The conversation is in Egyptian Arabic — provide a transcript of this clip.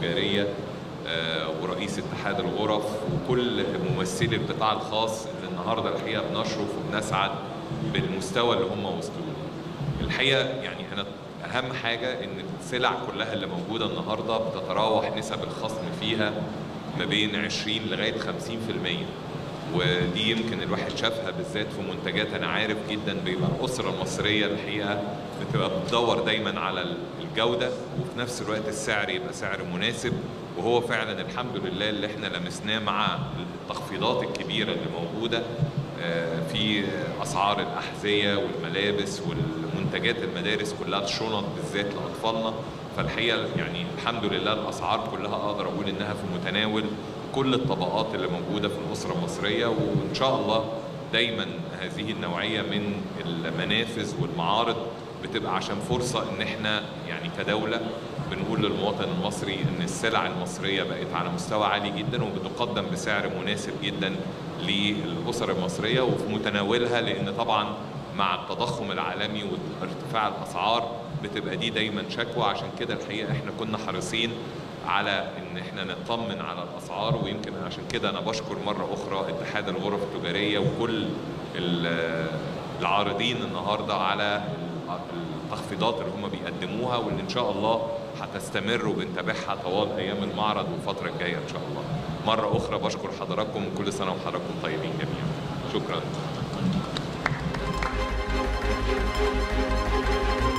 التجاريه آه، ورئيس اتحاد الغرف وكل ممثلي القطاع الخاص اللي النهارده الحقيقه بنشرف وبنسعد بالمستوى اللي هم وصلوا له. الحقيقه يعني انا اهم حاجه ان السلع كلها اللي موجوده النهارده بتتراوح نسب الخصم فيها ما بين 20 لغايه 50% ودي يمكن الواحد شافها بالذات في منتجات انا عارف جدا بيبقى الاسره المصريه الحقيقه بتبقى بتدور دايما على الجوده وفي نفس الوقت السعر يبقى سعر مناسب وهو فعلا الحمد لله اللي احنا لمسناه مع التخفيضات الكبيره اللي موجوده آه، في اسعار الاحذيه والملابس والمنتجات المدارس كلها الشنط بالذات لاطفالنا فالحقيقه يعني الحمد لله الاسعار كلها اقدر اقول انها في متناول كل الطبقات اللي موجوده في الاسره المصريه وان شاء الله دايما هذه النوعيه من المنافذ والمعارض بتبقى عشان فرصه ان احنا يعني كدوله بنقول للمواطن المصري ان السلع المصريه بقت على مستوى عالي جدا وبتقدم بسعر مناسب جدا للاسر المصريه وفي متناولها لان طبعا مع التضخم العالمي وارتفاع الاسعار بتبقى دي دايما شكوى عشان كده الحقيقه احنا كنا حريصين على ان احنا نطمن على الاسعار ويمكن عشان كده انا بشكر مره اخرى اتحاد الغرف التجاريه وكل ال- العارضين النهارده على التخفيضات اللي هم بيقدموها واللي ان شاء الله هتستمر وبنتابعها طوال ايام المعرض والفتره الجايه ان شاء الله. مره اخرى بشكر حضراتكم كل سنه وحضراتكم طيبين جميعا. شكرا.